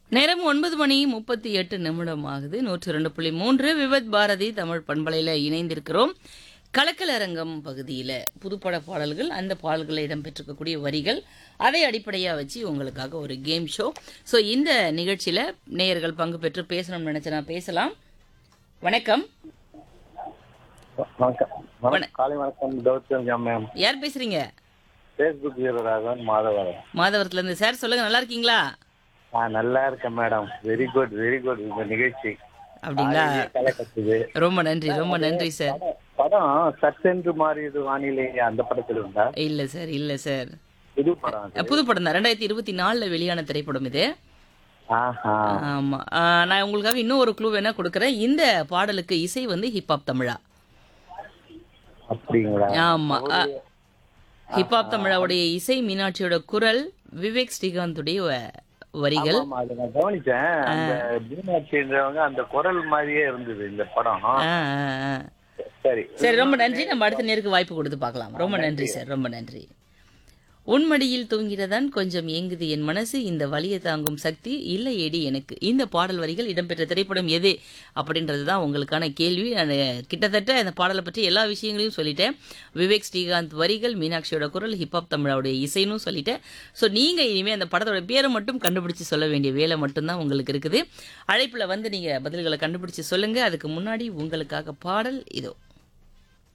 நேரம் ஒன்பது மணி முப்பத்தி எட்டு நிமிடம் ஆகுது நூற்றி ரெண்டு புள்ளி மூன்று விவத் பாரதி தமிழ் பண்பலையில் இணைந்திருக்கிறோம் கலக்கலரங்கம் பகுதியில் புதுப்பட பாடல்கள் அந்த பாடல்களில் இடம்பெற்றிருக்கக்கூடிய வரிகள் அதை அடிப்படையாக வச்சு உங்களுக்காக ஒரு கேம் ஷோ ஸோ இந்த நிகழ்ச்சியில் நேயர்கள் பங்கு பெற்று பேசணும்னு நினைச்சனா பேசலாம் வணக்கம் வணக்கம் வணக்கம் காலை வணக்கம் கௌதம் மேம் யார் பேசுறீங்க ஃபேஸ்புக் வீரராகவன் மாதவரன் மாதவரத்துல இருந்து சார் சொல்லுங்க நல்லா இருக்கீங்களா ஆ நல்லா இருக்கேன் madam very good very good இந்த நிகழ்ச்சி அப்படிங்களா களை கட்டுது ரொம்ப நன்றி ரொம்ப நன்றி சார் படம் சட்டென்று மாறியது வானிலை அந்த படத்துல இருந்தா இல்ல சார் இல்ல சார் புது படம் அது. புது படம் தான் ரெண்டாயிரத்தி இருபத்தி நாலுல வெளியான திரைப்படம் இது ஆஹா ஆமா ஆ, நான் உங்களுக்காக இன்னும் ஒரு க்ளூ வேணா கொடுக்குறேன் இந்த பாடலுக்கு இசை வந்து ஹிப்ஹாப் தமிழா அப்படிங்களா ஆமா ஹிப்ஹாப் தமிழாவுடைய இசை மீனாட்சியோட குரல் விவேக் ஸ்ரீகாந்துடைய வ- வரிகள் ஆமா, அதை நான் கவனிச்சேன் அந்த மீனாட்சின்றவங்க அந்த குரல் மாதிரியே இருந்தது இந்த படம் ஆ, ஆ, ஆ. சரி சரி ரொம்ப நன்றி நம்ம அடுத்த நேருக்கு வாய்ப்பு கொடுத்து பார்க்கலாம் ரொம்ப நன்றி சார் ரொம்ப நன்றி உன்மடியில் தூங்கிறதான் கொஞ்சம் ஏங்குது என் மனசு இந்த வலியை தாங்கும் சக்தி இல்லை ஏடி எனக்கு இந்த பாடல் வரிகள் இடம்பெற்ற திரைப்படம் எது அப்படின்றது தான் உங்களுக்கான கேள்வி நான் கிட்டத்தட்ட இந்த பாடலை பற்றி எல்லா விஷயங்களையும் சொல்லிட்டேன் விவேக் ஸ்ரீகாந்த் வரிகள் மீனாட்சியோட குரல் ஹிப்ஹாப் தமிழோடைய இசைனும் சொல்லிட்டேன் ஸோ நீங்கள் இனிமேல் அந்த படத்தோட பேரை மட்டும் கண்டுபிடிச்சு சொல்ல வேண்டிய வேலை மட்டும்தான் உங்களுக்கு இருக்குது அழைப்பில் வந்து நீங்கள் பதில்களை கண்டுபிடிச்சு சொல்லுங்கள் அதுக்கு முன்னாடி உங்களுக்காக பாடல் இதோ